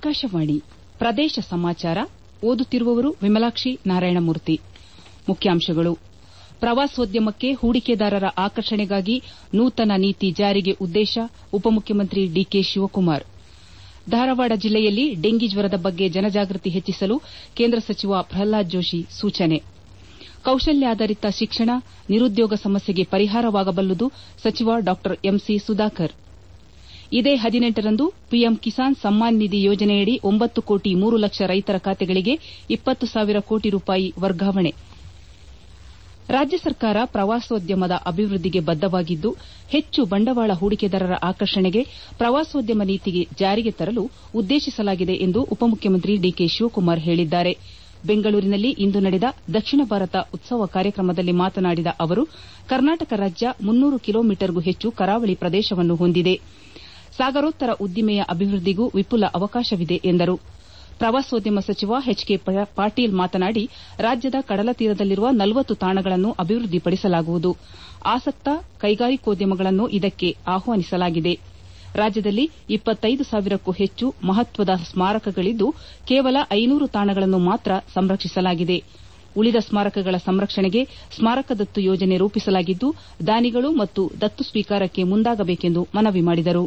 ಆಕಾಶವಾಣಿ ಪ್ರದೇಶ ಸಮಾಚಾರ ಓದುತ್ತಿರುವವರು ವಿಮಲಾಕ್ಷಿ ನಾರಾಯಣಮೂರ್ತಿ ಮುಖ್ಯಾಂಶಗಳು ಪ್ರವಾಸೋದ್ಯಮಕ್ಕೆ ಹೂಡಿಕೆದಾರರ ಆಕರ್ಷಣೆಗಾಗಿ ನೂತನ ನೀತಿ ಜಾರಿಗೆ ಉದ್ದೇಶ ಉಪಮುಖ್ಯಮಂತ್ರಿ ಡಿಕೆ ಶಿವಕುಮಾರ್ ಧಾರವಾಡ ಜಿಲ್ಲೆಯಲ್ಲಿ ಡೆಂಗಿ ಜ್ವರದ ಬಗ್ಗೆ ಜನಜಾಗೃತಿ ಹೆಚ್ಚಿಸಲು ಕೇಂದ್ರ ಸಚಿವ ಪ್ರಹ್ಲಾದ್ ಜೋಶಿ ಸೂಚನೆ ಕೌಶಲ್ಯಾಧಾರಿತ ಶಿಕ್ಷಣ ನಿರುದ್ಯೋಗ ಸಮಸ್ಯೆಗೆ ಪರಿಹಾರವಾಗಬಲ್ಲದು ಸಚಿವ ಡಾ ಎಂಸಿ ಸುಧಾಕರ್ ಇದೇ ಹದಿನೆಂಟರಂದು ಪಿಎಂ ಕಿಸಾನ್ ಸಮ್ಮಾನ್ ನಿಧಿ ಯೋಜನೆಯಡಿ ಒಂಬತ್ತು ಕೋಟಿ ಮೂರು ಲಕ್ಷ ರೈತರ ಖಾತೆಗಳಿಗೆ ಇಪ್ಪತ್ತು ಸಾವಿರ ಕೋಟಿ ರೂಪಾಯಿ ವರ್ಗಾವಣೆ ರಾಜ್ಯ ಸರ್ಕಾರ ಪ್ರವಾಸೋದ್ಯಮದ ಅಭಿವೃದ್ದಿಗೆ ಬದ್ದವಾಗಿದ್ದು ಹೆಚ್ಚು ಬಂಡವಾಳ ಹೂಡಿಕೆದಾರರ ಆಕರ್ಷಣೆಗೆ ಪ್ರವಾಸೋದ್ಯಮ ನೀತಿ ಜಾರಿಗೆ ತರಲು ಉದ್ದೇಶಿಸಲಾಗಿದೆ ಎಂದು ಉಪಮುಖ್ಯಮಂತ್ರಿ ಡಿಕೆ ಶಿವಕುಮಾರ್ ಹೇಳಿದ್ದಾರೆ ಬೆಂಗಳೂರಿನಲ್ಲಿ ಇಂದು ನಡೆದ ದಕ್ಷಿಣ ಭಾರತ ಉತ್ಸವ ಕಾರ್ಯಕ್ರಮದಲ್ಲಿ ಮಾತನಾಡಿದ ಅವರು ಕರ್ನಾಟಕ ರಾಜ್ಯ ಮುನ್ನೂರು ಕಿಲೋಮೀಟರ್ಗೂ ಹೆಚ್ಚು ಕರಾವಳಿ ಪ್ರದೇಶವನ್ನು ಹೊಂದಿದೆ ಸಾಗರೋತ್ತರ ಉದ್ದಿಮೆಯ ಅಭಿವೃದ್ದಿಗೂ ವಿಪುಲ ಅವಕಾಶವಿದೆ ಎಂದರು ಪ್ರವಾಸೋದ್ಯಮ ಸಚಿವ ಎಚ್ ಕೆ ಪಾಟೀಲ್ ಮಾತನಾಡಿ ರಾಜ್ಯದ ಕಡಲ ತೀರದಲ್ಲಿರುವ ನಲವತ್ತು ತಾಣಗಳನ್ನು ಅಭಿವೃದ್ದಿಪಡಿಸಲಾಗುವುದು ಆಸಕ್ತ ಕೈಗಾರಿಕೋದ್ಯಮಗಳನ್ನು ಇದಕ್ಕೆ ಆಹ್ವಾನಿಸಲಾಗಿದೆ ರಾಜ್ಯದಲ್ಲಿ ಇಪ್ಪತ್ತೈದು ಸಾವಿರಕ್ಕೂ ಹೆಚ್ಚು ಮಹತ್ವದ ಸ್ಮಾರಕಗಳಿದ್ದು ಕೇವಲ ಐನೂರು ತಾಣಗಳನ್ನು ಮಾತ್ರ ಸಂರಕ್ಷಿಸಲಾಗಿದೆ ಉಳಿದ ಸ್ಮಾರಕಗಳ ಸಂರಕ್ಷಣೆಗೆ ಸ್ಮಾರಕ ದತ್ತು ಯೋಜನೆ ರೂಪಿಸಲಾಗಿದ್ದು ದಾನಿಗಳು ಮತ್ತು ದತ್ತು ಸ್ವೀಕಾರಕ್ಕೆ ಮುಂದಾಗಬೇಕೆಂದು ಮನವಿ ಮಾಡಿದರು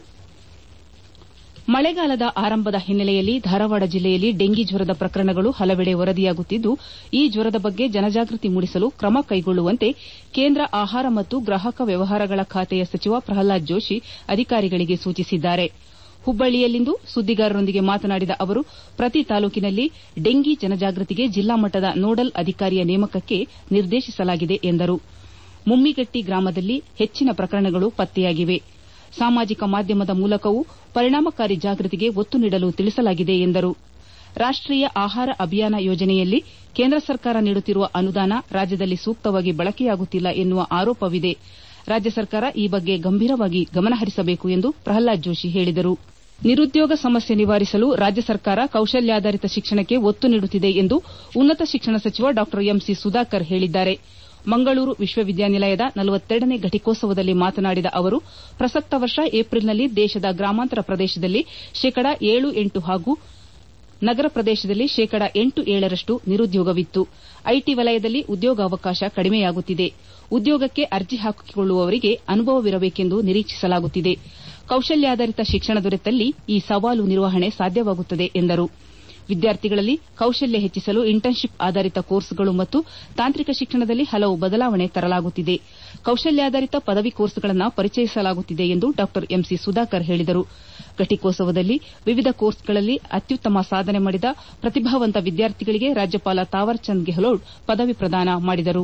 ಮಳೆಗಾಲದ ಆರಂಭದ ಹಿನ್ನೆಲೆಯಲ್ಲಿ ಧಾರವಾಡ ಜಿಲ್ಲೆಯಲ್ಲಿ ಡೆಂಗಿ ಜ್ವರದ ಪ್ರಕರಣಗಳು ಹಲವೆಡೆ ವರದಿಯಾಗುತ್ತಿದ್ದು ಈ ಜ್ವರದ ಬಗ್ಗೆ ಜನಜಾಗೃತಿ ಮೂಡಿಸಲು ಕ್ರಮ ಕೈಗೊಳ್ಳುವಂತೆ ಕೇಂದ್ರ ಆಹಾರ ಮತ್ತು ಗ್ರಾಹಕ ವ್ಯವಹಾರಗಳ ಖಾತೆಯ ಸಚಿವ ಪ್ರಹ್ಲಾದ್ ಜೋಶಿ ಅಧಿಕಾರಿಗಳಿಗೆ ಸೂಚಿಸಿದ್ದಾರೆ ಹುಬ್ಬಳ್ಳಿಯಲ್ಲಿಂದು ಸುದ್ದಿಗಾರರೊಂದಿಗೆ ಮಾತನಾಡಿದ ಅವರು ಪ್ರತಿ ತಾಲೂಕಿನಲ್ಲಿ ಡೆಂಗಿ ಜನಜಾಗೃತಿಗೆ ಜಿಲ್ಲಾ ಮಟ್ಟದ ನೋಡಲ್ ಅಧಿಕಾರಿಯ ನೇಮಕಕ್ಕೆ ನಿರ್ದೇಶಿಸಲಾಗಿದೆ ಎಂದರು ಮುಮ್ಮಿಗಟ್ಟಿ ಗ್ರಾಮದಲ್ಲಿ ಹೆಚ್ಚಿನ ಪ್ರಕರಣಗಳು ಪತ್ತೆಯಾಗಿವೆ ಸಾಮಾಜಿಕ ಮಾಧ್ಯಮದ ಮೂಲಕವೂ ಪರಿಣಾಮಕಾರಿ ಜಾಗೃತಿಗೆ ಒತ್ತು ನೀಡಲು ತಿಳಿಸಲಾಗಿದೆ ಎಂದರು ರಾಷ್ಟೀಯ ಆಹಾರ ಅಭಿಯಾನ ಯೋಜನೆಯಲ್ಲಿ ಕೇಂದ್ರ ಸರ್ಕಾರ ನೀಡುತ್ತಿರುವ ಅನುದಾನ ರಾಜ್ಯದಲ್ಲಿ ಸೂಕ್ತವಾಗಿ ಬಳಕೆಯಾಗುತ್ತಿಲ್ಲ ಎನ್ನುವ ಆರೋಪವಿದೆ ರಾಜ್ಯ ಸರ್ಕಾರ ಈ ಬಗ್ಗೆ ಗಂಭೀರವಾಗಿ ಗಮನಹರಿಸಬೇಕು ಎಂದು ಪ್ರಹ್ಲಾದ್ ಜೋಶಿ ಹೇಳಿದರು ನಿರುದ್ಯೋಗ ಸಮಸ್ಯೆ ನಿವಾರಿಸಲು ರಾಜ್ಯ ಸರ್ಕಾರ ಕೌಶಲ್ಯಾಧಾರಿತ ಶಿಕ್ಷಣಕ್ಕೆ ಒತ್ತು ನೀಡುತ್ತಿದೆ ಎಂದು ಉನ್ನತ ಶಿಕ್ಷಣ ಸಚಿವ ಡಾ ಎಂಸಿ ಸುಧಾಕರ್ ಹೇಳಿದ್ದಾರೆ ಮಂಗಳೂರು ವಿಶ್ವವಿದ್ಯಾನಿಲಯದ ನಲವತ್ತೆರಡನೇ ಘಟಿಕೋತ್ಸವದಲ್ಲಿ ಮಾತನಾಡಿದ ಅವರು ಪ್ರಸಕ್ತ ವರ್ಷ ಏಪ್ರಿಲ್ನಲ್ಲಿ ದೇಶದ ಗ್ರಾಮಾಂತರ ಪ್ರದೇಶದಲ್ಲಿ ಶೇಕಡ ಏಳು ಎಂಟು ಹಾಗೂ ನಗರ ಪ್ರದೇಶದಲ್ಲಿ ಶೇಕಡ ಎಂಟು ಏಳರಷ್ಟು ನಿರುದ್ಯೋಗವಿತ್ತು ಐಟಿ ವಲಯದಲ್ಲಿ ಉದ್ಯೋಗಾವಕಾಶ ಕಡಿಮೆಯಾಗುತ್ತಿದೆ ಉದ್ಯೋಗಕ್ಕೆ ಅರ್ಜಿ ಹಾಕಿಕೊಳ್ಳುವವರಿಗೆ ಅನುಭವವಿರಬೇಕೆಂದು ನಿರೀಕ್ಷಿಸಲಾಗುತ್ತಿದೆ ಕೌಶಲ್ಯಾಧಾರಿತ ಶಿಕ್ಷಣ ದೊರೆತಲ್ಲಿ ಈ ಸವಾಲು ನಿರ್ವಹಣೆ ಸಾಧ್ಯವಾಗುತ್ತದೆ ಎಂದರು ವಿದ್ಯಾರ್ಥಿಗಳಲ್ಲಿ ಕೌಶಲ್ಯ ಹೆಚ್ಚಿಸಲು ಇಂಟರ್ನ್ಶಿಪ್ ಆಧಾರಿತ ಕೋರ್ಸ್ಗಳು ಮತ್ತು ತಾಂತ್ರಿಕ ಶಿಕ್ಷಣದಲ್ಲಿ ಹಲವು ಬದಲಾವಣೆ ತರಲಾಗುತ್ತಿದೆ ಕೌಶಲ್ಯಾಧಾರಿತ ಪದವಿ ಕೋರ್ಸ್ಗಳನ್ನು ಪರಿಚಯಿಸಲಾಗುತ್ತಿದೆ ಎಂದು ಡಾ ಎಂಸಿ ಸುಧಾಕರ್ ಹೇಳಿದರು ಘಟಿಕೋತ್ಸವದಲ್ಲಿ ವಿವಿಧ ಕೋರ್ಸ್ಗಳಲ್ಲಿ ಅತ್ಯುತ್ತಮ ಸಾಧನೆ ಮಾಡಿದ ಪ್ರತಿಭಾವಂತ ವಿದ್ಯಾರ್ಥಿಗಳಿಗೆ ರಾಜ್ಯಪಾಲ ತಾವರ್ಚಂದ್ ಗೆಹ್ಲೋಟ್ ಪದವಿ ಪ್ರದಾನ ಮಾಡಿದರು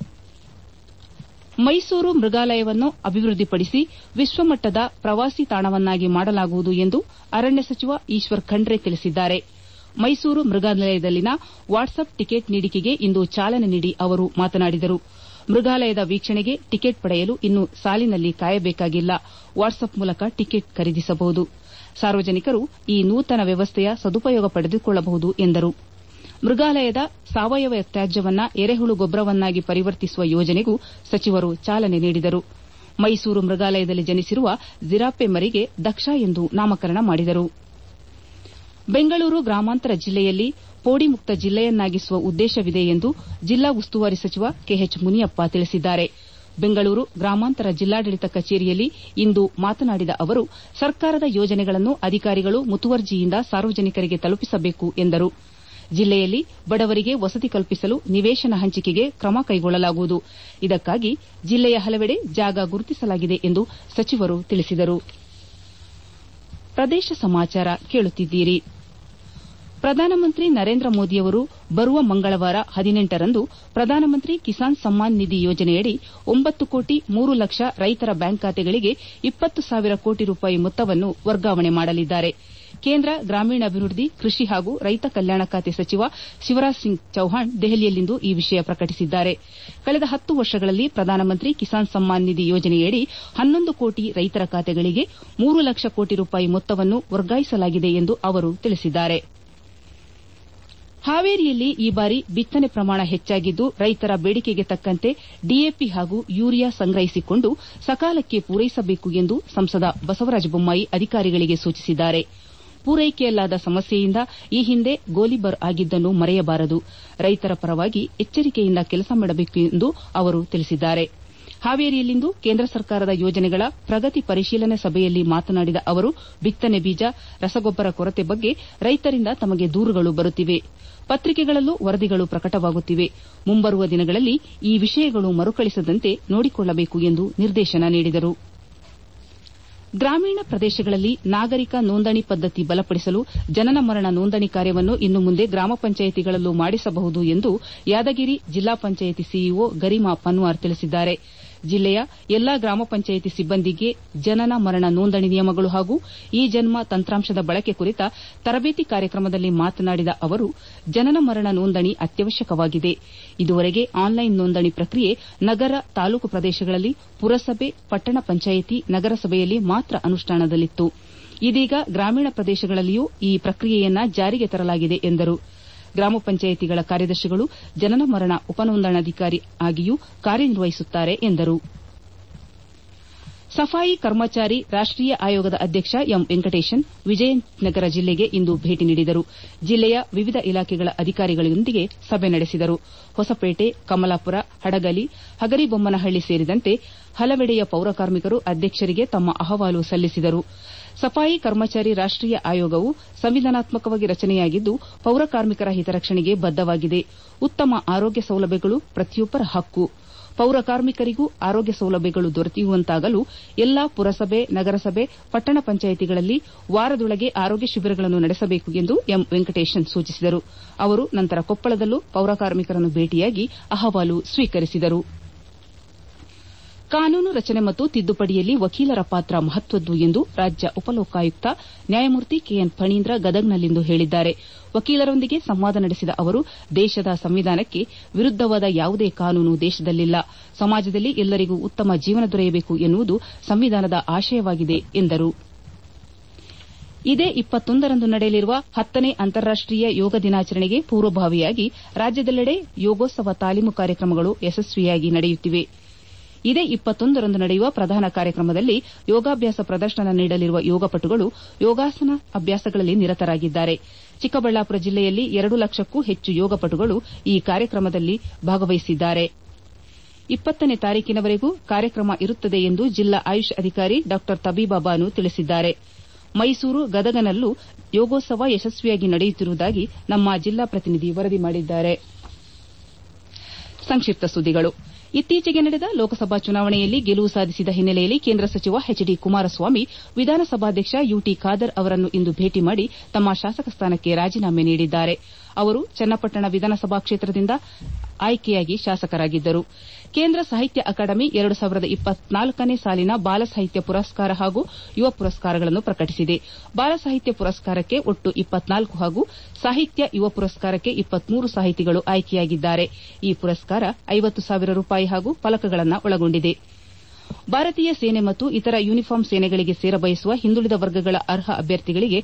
ಮೈಸೂರು ಮೃಗಾಲಯವನ್ನು ಅಭಿವೃದ್ದಿಪಡಿಸಿ ವಿಶ್ವಮಟ್ಟದ ಪ್ರವಾಸಿ ತಾಣವನ್ನಾಗಿ ಮಾಡಲಾಗುವುದು ಎಂದು ಅರಣ್ಯ ಸಚಿವ ಈಶ್ವರ್ ಖಂಡ್ರೆ ತಿಳಿಸಿದ್ದಾರೆ ಮೈಸೂರು ಮೃಗಾಲಯದಲ್ಲಿನ ವಾಟ್ಸಪ್ ಟಿಕೆಟ್ ನೀಡಿಕೆಗೆ ಇಂದು ಚಾಲನೆ ನೀಡಿ ಅವರು ಮಾತನಾಡಿದರು ಮೃಗಾಲಯದ ವೀಕ್ಷಣೆಗೆ ಟಿಕೆಟ್ ಪಡೆಯಲು ಇನ್ನು ಸಾಲಿನಲ್ಲಿ ಕಾಯಬೇಕಾಗಿಲ್ಲ ವಾಟ್ಸಪ್ ಮೂಲಕ ಟಿಕೆಟ್ ಖರೀದಿಸಬಹುದು ಸಾರ್ವಜನಿಕರು ಈ ನೂತನ ವ್ಯವಸ್ಥೆಯ ಸದುಪಯೋಗ ಪಡೆದುಕೊಳ್ಳಬಹುದು ಎಂದರು ಮೃಗಾಲಯದ ಸಾವಯವ ತ್ಯಾಜ್ಯವನ್ನ ಎರೆಹುಳು ಗೊಬ್ಬರವನ್ನಾಗಿ ಪರಿವರ್ತಿಸುವ ಯೋಜನೆಗೂ ಸಚಿವರು ಚಾಲನೆ ನೀಡಿದರು ಮೈಸೂರು ಮೃಗಾಲಯದಲ್ಲಿ ಜನಿಸಿರುವ ಜಿರಾಫೆ ಮರಿಗೆ ದಕ್ಷ ಎಂದು ನಾಮಕರಣ ಮಾಡಿದರು ಬೆಂಗಳೂರು ಗ್ರಾಮಾಂತರ ಜಿಲ್ಲೆಯಲ್ಲಿ ಪೋಡಿ ಮುಕ್ತ ಜಿಲ್ಲೆಯನ್ನಾಗಿಸುವ ಉದ್ದೇಶವಿದೆ ಎಂದು ಜಿಲ್ಲಾ ಉಸ್ತುವಾರಿ ಸಚಿವ ಕೆಎಚ್ ಮುನಿಯಪ್ಪ ತಿಳಿಸಿದ್ದಾರೆ ಬೆಂಗಳೂರು ಗ್ರಾಮಾಂತರ ಜಿಲ್ಲಾಡಳಿತ ಕಚೇರಿಯಲ್ಲಿ ಇಂದು ಮಾತನಾಡಿದ ಅವರು ಸರ್ಕಾರದ ಯೋಜನೆಗಳನ್ನು ಅಧಿಕಾರಿಗಳು ಮುತುವರ್ಜಿಯಿಂದ ಸಾರ್ವಜನಿಕರಿಗೆ ತಲುಪಿಸಬೇಕು ಎಂದರು ಜಿಲ್ಲೆಯಲ್ಲಿ ಬಡವರಿಗೆ ವಸತಿ ಕಲ್ಪಿಸಲು ನಿವೇಶನ ಹಂಚಿಕೆಗೆ ಕ್ರಮ ಕೈಗೊಳ್ಳಲಾಗುವುದು ಇದಕ್ಕಾಗಿ ಜಿಲ್ಲೆಯ ಹಲವೆಡೆ ಜಾಗ ಗುರುತಿಸಲಾಗಿದೆ ಎಂದು ಸಚಿವರು ತಿಳಿಸಿದರು ಪ್ರದೇಶ ಸಮಾಚಾರ ಕೇಳುತ್ತಿದ್ದೀರಿ ಪ್ರಧಾನಮಂತ್ರಿ ನರೇಂದ್ರ ಮೋದಿಯವರು ಬರುವ ಮಂಗಳವಾರ ಹದಿನೆಂಟರಂದು ಪ್ರಧಾನಮಂತ್ರಿ ಕಿಸಾನ್ ಸಮ್ಮಾನ್ ನಿಧಿ ಯೋಜನೆಯಡಿ ಒಂಬತ್ತು ಕೋಟಿ ಮೂರು ಲಕ್ಷ ರೈತರ ಬ್ಯಾಂಕ್ ಖಾತೆಗಳಿಗೆ ಇಪ್ಪತ್ತು ಸಾವಿರ ಕೋಟಿ ರೂಪಾಯಿ ಮೊತ್ತವನ್ನು ವರ್ಗಾವಣೆ ಮಾಡಲಿದ್ದಾರೆ ಕೇಂದ್ರ ಗ್ರಾಮೀಣಾಭಿವೃದ್ದಿ ಕೃಷಿ ಹಾಗೂ ರೈತ ಕಲ್ಯಾಣ ಖಾತೆ ಸಚಿವ ಶಿವರಾಜ್ ಸಿಂಗ್ ಚೌಹಾಣ್ ದೆಹಲಿಯಲ್ಲಿಂದು ಈ ವಿಷಯ ಪ್ರಕಟಿಸಿದ್ದಾರೆ ಕಳೆದ ಹತ್ತು ವರ್ಷಗಳಲ್ಲಿ ಪ್ರಧಾನಮಂತ್ರಿ ಕಿಸಾನ್ ಸಮ್ಮಾನ್ ನಿಧಿ ಯೋಜನೆಯಡಿ ಹನ್ನೊಂದು ಕೋಟಿ ರೈತರ ಖಾತೆಗಳಿಗೆ ಮೂರು ಲಕ್ಷ ಕೋಟಿ ರೂಪಾಯಿ ಮೊತ್ತವನ್ನು ವರ್ಗಾಯಿಸಲಾಗಿದೆ ಎಂದು ಅವರು ತಿಳಿಸಿದ್ದಾರೆ ಹಾವೇರಿಯಲ್ಲಿ ಈ ಬಾರಿ ಬಿತ್ತನೆ ಪ್ರಮಾಣ ಹೆಚ್ಚಾಗಿದ್ದು ರೈತರ ಬೇಡಿಕೆಗೆ ತಕ್ಕಂತೆ ಡಿಎಪಿ ಹಾಗೂ ಯೂರಿಯಾ ಸಂಗ್ರಹಿಸಿಕೊಂಡು ಸಕಾಲಕ್ಕೆ ಪೂರೈಸಬೇಕು ಎಂದು ಸಂಸದ ಬಸವರಾಜ ಬೊಮ್ಮಾಯಿ ಅಧಿಕಾರಿಗಳಿಗೆ ಸೂಚಿಸಿದ್ದಾರೆ ಪೂರೈಕೆಯಲ್ಲಾದ ಸಮಸ್ಯೆಯಿಂದ ಈ ಹಿಂದೆ ಗೋಲಿಬಾರ್ ಆಗಿದ್ದನ್ನು ಮರೆಯಬಾರದು ರೈತರ ಪರವಾಗಿ ಎಚ್ಚರಿಕೆಯಿಂದ ಕೆಲಸ ಮಾಡಬೇಕು ಎಂದು ಅವರು ತಿಳಿಸಿದ್ದಾರೆ ಹಾವೇರಿಯಲ್ಲಿಂದು ಕೇಂದ್ರ ಸರ್ಕಾರದ ಯೋಜನೆಗಳ ಪ್ರಗತಿ ಪರಿಶೀಲನೆ ಸಭೆಯಲ್ಲಿ ಮಾತನಾಡಿದ ಅವರು ಬಿತ್ತನೆ ಬೀಜ ರಸಗೊಬ್ಬರ ಕೊರತೆ ಬಗ್ಗೆ ರೈತರಿಂದ ತಮಗೆ ದೂರುಗಳು ಬರುತ್ತಿವೆ ಪತ್ರಿಕೆಗಳಲ್ಲೂ ವರದಿಗಳು ಪ್ರಕಟವಾಗುತ್ತಿವೆ ಮುಂಬರುವ ದಿನಗಳಲ್ಲಿ ಈ ವಿಷಯಗಳು ಮರುಕಳಿಸದಂತೆ ನೋಡಿಕೊಳ್ಳಬೇಕು ಎಂದು ನಿರ್ದೇಶನ ನೀಡಿದರು ಗ್ರಾಮೀಣ ಪ್ರದೇಶಗಳಲ್ಲಿ ನಾಗರಿಕ ನೋಂದಣಿ ಪದ್ದತಿ ಬಲಪಡಿಸಲು ಜನನ ಮರಣ ನೋಂದಣಿ ಕಾರ್ಯವನ್ನು ಇನ್ನು ಮುಂದೆ ಗ್ರಾಮ ಪಂಚಾಯಿತಿಗಳಲ್ಲೂ ಮಾಡಿಸಬಹುದು ಎಂದು ಯಾದಗಿರಿ ಜಿಲ್ಲಾ ಪಂಚಾಯಿತಿ ಸಿಇಒ ಗರಿಮಾ ಪನ್ವಾರ್ ತಿಳಿಸಿದ್ದಾರೆ ಜಿಲ್ಲೆಯ ಎಲ್ಲಾ ಗ್ರಾಮ ಪಂಚಾಯಿತಿ ಸಿಬ್ಬಂದಿಗೆ ಜನನ ಮರಣ ನೋಂದಣಿ ನಿಯಮಗಳು ಹಾಗೂ ಇ ಜನ್ಮ ತಂತ್ರಾಂಶದ ಬಳಕೆ ಕುರಿತ ತರಬೇತಿ ಕಾರ್ಯಕ್ರಮದಲ್ಲಿ ಮಾತನಾಡಿದ ಅವರು ಜನನ ಮರಣ ನೋಂದಣಿ ಅತ್ಯವಶ್ಯಕವಾಗಿದೆ ಇದುವರೆಗೆ ಆನ್ಲೈನ್ ನೋಂದಣಿ ಪ್ರಕ್ರಿಯೆ ನಗರ ತಾಲೂಕು ಪ್ರದೇಶಗಳಲ್ಲಿ ಪುರಸಭೆ ಪಟ್ಟಣ ಪಂಚಾಯಿತಿ ನಗರಸಭೆಯಲ್ಲಿ ಮಾತ್ರ ಅನುಷ್ಠಾನದಲ್ಲಿತ್ತು ಇದೀಗ ಗ್ರಾಮೀಣ ಪ್ರದೇಶಗಳಲ್ಲಿಯೂ ಈ ಪ್ರಕ್ರಿಯೆಯನ್ನ ಜಾರಿಗೆ ತರಲಾಗಿದೆ ಎಂದರು ಗ್ರಾಮ ಪಂಚಾಯಿತಿಗಳ ಕಾರ್ಯದರ್ಶಿಗಳು ಜನನ ಮರಣ ಉಪನೋಂದಣಾಧಿಕಾರಿ ಆಗಿಯೂ ಕಾರ್ಯನಿರ್ವಹಿಸುತ್ತಾರೆ ಎಂದರು ಸಫಾಯಿ ಕರ್ಮಚಾರಿ ರಾಷ್ಟೀಯ ಆಯೋಗದ ಅಧ್ಯಕ್ಷ ಎಂ ವೆಂಕಟೇಶನ್ ವಿಜಯನಗರ ಜಿಲ್ಲೆಗೆ ಇಂದು ಭೇಟಿ ನೀಡಿದರು ಜಿಲ್ಲೆಯ ವಿವಿಧ ಇಲಾಖೆಗಳ ಅಧಿಕಾರಿಗಳೊಂದಿಗೆ ಸಭೆ ನಡೆಸಿದರು ಹೊಸಪೇಟೆ ಕಮಲಾಪುರ ಹಡಗಲಿ ಹಗರಿಬೊಮ್ಮನಹಳ್ಳಿ ಸೇರಿದಂತೆ ಹಲವೆಡೆಯ ಪೌರಕಾರ್ಮಿಕರು ಅಧ್ಯಕ್ಷರಿಗೆ ತಮ್ಮ ಅಹವಾಲು ಸಲ್ಲಿಸಿದರು ಸಫಾಯಿ ಕರ್ಮಚಾರಿ ರಾಷ್ಟೀಯ ಆಯೋಗವು ಸಂವಿಧಾನಾತ್ಮಕವಾಗಿ ರಚನೆಯಾಗಿದ್ದು ಪೌರಕಾರ್ಮಿಕರ ಹಿತರಕ್ಷಣೆಗೆ ಬದ್ದವಾಗಿದೆ ಉತ್ತಮ ಆರೋಗ್ಯ ಸೌಲಭ್ಯಗಳು ಪ್ರತಿಯೊಬ್ಬರ ಹಕ್ಕು ಪೌರಕಾರ್ಮಿಕರಿಗೂ ಆರೋಗ್ಯ ಸೌಲಭ್ಯಗಳು ದೊರೆಯುವಂತಾಗಲು ಎಲ್ಲಾ ಪುರಸಭೆ ನಗರಸಭೆ ಪಟ್ಟಣ ಪಂಚಾಯಿತಿಗಳಲ್ಲಿ ವಾರದೊಳಗೆ ಆರೋಗ್ಯ ಶಿಬಿರಗಳನ್ನು ನಡೆಸಬೇಕು ಎಂದು ಎಂ ವೆಂಕಟೇಶನ್ ಸೂಚಿಸಿದರು ಅವರು ನಂತರ ಕೊಪ್ಪಳದಲ್ಲೂ ಪೌರಕಾರ್ಮಿಕರನ್ನು ಭೇಟಿಯಾಗಿ ಅಹವಾಲು ಸ್ವೀಕರಿಸಿದರು ಕಾನೂನು ರಚನೆ ಮತ್ತು ತಿದ್ದುಪಡಿಯಲ್ಲಿ ವಕೀಲರ ಪಾತ್ರ ಮಹತ್ವದ್ದು ಎಂದು ರಾಜ್ಯ ಉಪಲೋಕಾಯುಕ್ತ ನ್ಯಾಯಮೂರ್ತಿ ಕೆಎನ್ ಫಣೀಂದ್ರ ಗದಗ್ನಲ್ಲಿಂದು ಹೇಳಿದ್ದಾರೆ ವಕೀಲರೊಂದಿಗೆ ಸಂವಾದ ನಡೆಸಿದ ಅವರು ದೇಶದ ಸಂವಿಧಾನಕ್ಕೆ ವಿರುದ್ದವಾದ ಯಾವುದೇ ಕಾನೂನು ದೇಶದಲ್ಲಿಲ್ಲ ಸಮಾಜದಲ್ಲಿ ಎಲ್ಲರಿಗೂ ಉತ್ತಮ ಜೀವನ ದೊರೆಯಬೇಕು ಎನ್ನುವುದು ಸಂವಿಧಾನದ ಆಶಯವಾಗಿದೆ ಎಂದರು ಇದೇ ರಂದು ನಡೆಯಲಿರುವ ಹತ್ತನೇ ಅಂತಾರಾಷ್ಟೀಯ ಯೋಗ ದಿನಾಚರಣೆಗೆ ಪೂರ್ವಭಾವಿಯಾಗಿ ರಾಜ್ಯದೆಲ್ಲೆಡೆ ಯೋಗೋತ್ಸವ ತಾಲೀಮು ಕಾರ್ಯಕ್ರಮಗಳು ಯಶಸ್ವಿಯಾಗಿ ನಡೆಯುತ್ತಿವೆ ಇದೇ ರಂದು ನಡೆಯುವ ಪ್ರಧಾನ ಕಾರ್ಯಕ್ರಮದಲ್ಲಿ ಯೋಗಾಭ್ಯಾಸ ಪ್ರದರ್ಶನ ನೀಡಲಿರುವ ಯೋಗಪಟುಗಳು ಯೋಗಾಸನ ಅಭ್ಯಾಸಗಳಲ್ಲಿ ನಿರತರಾಗಿದ್ದಾರೆ ಚಿಕ್ಕಬಳ್ಳಾಪುರ ಜಿಲ್ಲೆಯಲ್ಲಿ ಎರಡು ಲಕ್ಷಕ್ಕೂ ಹೆಚ್ಚು ಯೋಗಪಟುಗಳು ಈ ಕಾರ್ಯಕ್ರಮದಲ್ಲಿ ಭಾಗವಹಿಸಿದ್ದಾರೆ ಇಪ್ಪತ್ತನೇ ತಾರೀಕಿನವರೆಗೂ ಕಾರ್ಯಕ್ರಮ ಇರುತ್ತದೆ ಎಂದು ಜಿಲ್ಲಾ ಆಯುಷ್ ಅಧಿಕಾರಿ ಡಾ ತಬೀಬಾ ಬಾನು ತಿಳಿಸಿದ್ದಾರೆ ಮೈಸೂರು ಗದಗನಲ್ಲೂ ಯೋಗೋತ್ಸವ ಯಶಸ್ವಿಯಾಗಿ ನಡೆಯುತ್ತಿರುವುದಾಗಿ ನಮ್ಮ ಜಿಲ್ಲಾ ಪ್ರತಿನಿಧಿ ವರದಿ ಮಾಡಿದ್ದಾರೆ ಸಂಕ್ಷಿಪ್ತ ಸುದ್ದಿಗಳು ಇತ್ತೀಚೆಗೆ ನಡೆದ ಲೋಕಸಭಾ ಚುನಾವಣೆಯಲ್ಲಿ ಗೆಲುವು ಸಾಧಿಸಿದ ಹಿನ್ನೆಲೆಯಲ್ಲಿ ಕೇಂದ್ರ ಸಚಿವ ಎಚ್ ಡಿ ಕುಮಾರಸ್ವಾಮಿ ವಿಧಾನಸಭಾಧ್ಯಕ್ಷ ಯುಟಿ ಖಾದರ್ ಅವರನ್ನು ಇಂದು ಭೇಟಿ ಮಾಡಿ ತಮ್ಮ ಶಾಸಕ ಸ್ಥಾನಕ್ಕೆ ರಾಜೀನಾಮೆ ನೀಡಿದ್ದಾರೆ ಅವರು ಚನ್ನಪಟ್ಟಣ ವಿಧಾನಸಭಾ ಕ್ಷೇತ್ರದಿಂದ ಆಯ್ಕೆಯಾಗಿ ಶಾಸಕರಾಗಿದ್ದರು ಕೇಂದ್ರ ಸಾಹಿತ್ಯ ಅಕಾಡೆಮಿ ಎರಡು ಸಾವಿರದ ಇಪ್ಪತ್ನಾಲ್ಕನೇ ಸಾಲಿನ ಬಾಲ ಸಾಹಿತ್ಯ ಪುರಸ್ಕಾರ ಹಾಗೂ ಯುವ ಪುರಸ್ಕಾರಗಳನ್ನು ಪ್ರಕಟಿಸಿದೆ ಬಾಲ ಸಾಹಿತ್ಯ ಪುರಸ್ಕಾರಕ್ಕೆ ಒಟ್ಟು ಇಪ್ಪತ್ನಾಲ್ಕು ಹಾಗೂ ಸಾಹಿತ್ಯ ಯುವ ಪುರಸ್ಕಾರಕ್ಕೆ ಇಪ್ಪತ್ಮೂರು ಸಾಹಿತಿಗಳು ಆಯ್ಕೆಯಾಗಿದ್ದಾರೆ ಈ ಪುರಸ್ಕಾರ ಐವತ್ತು ಸಾವಿರ ರೂಪಾಯಿ ಹಾಗೂ ಫಲಕಗಳನ್ನು ಒಳಗೊಂಡಿದೆ ಭಾರತೀಯ ಸೇನೆ ಮತ್ತು ಇತರ ಯೂನಿಫಾರ್ಮ್ ಸೇನೆಗಳಿಗೆ ಸೇರಬಯಸುವ ಹಿಂದುಳಿದ ವರ್ಗಗಳ ಅರ್ಹ ಅಭ್ಯರ್ಥಿಗಳಿಗೆ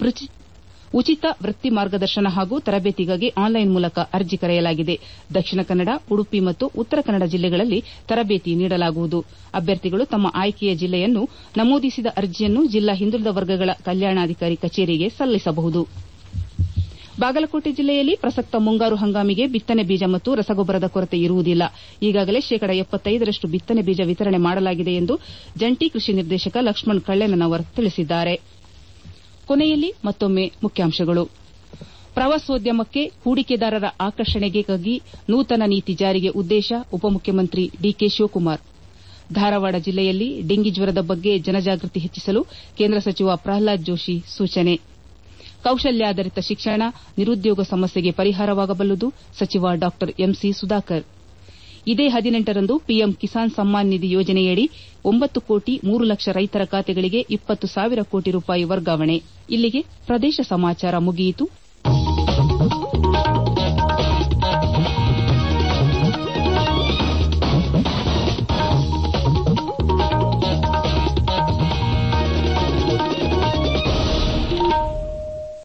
ಉಚಿತ ವೃತ್ತಿ ಮಾರ್ಗದರ್ಶನ ಹಾಗೂ ತರಬೇತಿಗಾಗಿ ಆನ್ಲೈನ್ ಮೂಲಕ ಅರ್ಜಿ ಕರೆಯಲಾಗಿದೆ ದಕ್ಷಿಣ ಕನ್ನಡ ಉಡುಪಿ ಮತ್ತು ಉತ್ತರ ಕನ್ನಡ ಜಿಲ್ಲೆಗಳಲ್ಲಿ ತರಬೇತಿ ನೀಡಲಾಗುವುದು ಅಭ್ಯರ್ಥಿಗಳು ತಮ್ಮ ಆಯ್ಕೆಯ ಜಿಲ್ಲೆಯನ್ನು ನಮೂದಿಸಿದ ಅರ್ಜಿಯನ್ನು ಜಿಲ್ಲಾ ಹಿಂದುಳಿದ ವರ್ಗಗಳ ಕಲ್ಯಾಣಾಧಿಕಾರಿ ಕಚೇರಿಗೆ ಸಲ್ಲಿಸಬಹುದು ಬಾಗಲಕೋಟೆ ಜಿಲ್ಲೆಯಲ್ಲಿ ಪ್ರಸಕ್ತ ಮುಂಗಾರು ಹಂಗಾಮಿಗೆ ಬಿತ್ತನೆ ಬೀಜ ಮತ್ತು ರಸಗೊಬ್ಬರದ ಕೊರತೆ ಇರುವುದಿಲ್ಲ ಈಗಾಗಲೇ ಶೇಕಡ ಎಪ್ಪತ್ತೈದರಷ್ಟು ಬಿತ್ತನೆ ಬೀಜ ವಿತರಣೆ ಮಾಡಲಾಗಿದೆ ಎಂದು ಜಂಟಿ ಕೃಷಿ ನಿರ್ದೇಶಕ ಲಕ್ಷ್ಮಣ್ ಕಳ್ಳೆನವರ್ ತಿಳಿಸಿದ್ದಾರೆ ಕೊನೆಯಲ್ಲಿ ಮತ್ತೊಮ್ಮೆ ಮುಖ್ಯಾಂಶಗಳು ಪ್ರವಾಸೋದ್ಯಮಕ್ಕೆ ಹೂಡಿಕೆದಾರರ ಆಕರ್ಷಣೆಗಾಗಿ ನೂತನ ನೀತಿ ಜಾರಿಗೆ ಉದ್ದೇಶ ಉಪಮುಖ್ಯಮಂತ್ರಿ ಡಿಕೆ ಶಿವಕುಮಾರ್ ಧಾರವಾಡ ಜಿಲ್ಲೆಯಲ್ಲಿ ಡೆಂಗಿ ಜ್ವರದ ಬಗ್ಗೆ ಜನಜಾಗೃತಿ ಹೆಚ್ಚಿಸಲು ಕೇಂದ್ರ ಸಚಿವ ಪ್ರಹ್ಲಾದ್ ಜೋಶಿ ಸೂಚನೆ ಕೌಶಲ್ಯಾಧಾರಿತ ಶಿಕ್ಷಣ ನಿರುದ್ಯೋಗ ಸಮಸ್ಯೆಗೆ ಪರಿಹಾರವಾಗಬಲ್ಲದು ಸಚಿವ ಡಾ ಎಂಸಿ ಸುಧಾಕರ್ ಇದೇ ಹದಿನೆಂಟರಂದು ಪಿಎಂ ಕಿಸಾನ್ ಸಮ್ಮಾನ್ ನಿಧಿ ಯೋಜನೆಯಡಿ ಒಂಬತ್ತು ಕೋಟಿ ಮೂರು ಲಕ್ಷ ರೈತರ ಖಾತೆಗಳಿಗೆ ಇಪ್ಪತ್ತು ಸಾವಿರ ಕೋಟಿ ರೂಪಾಯಿ ವರ್ಗಾವಣೆ ಇಲ್ಲಿಗೆ ಪ್ರದೇಶ ಸಮಾಚಾರ ಮುಗಿಯಿತು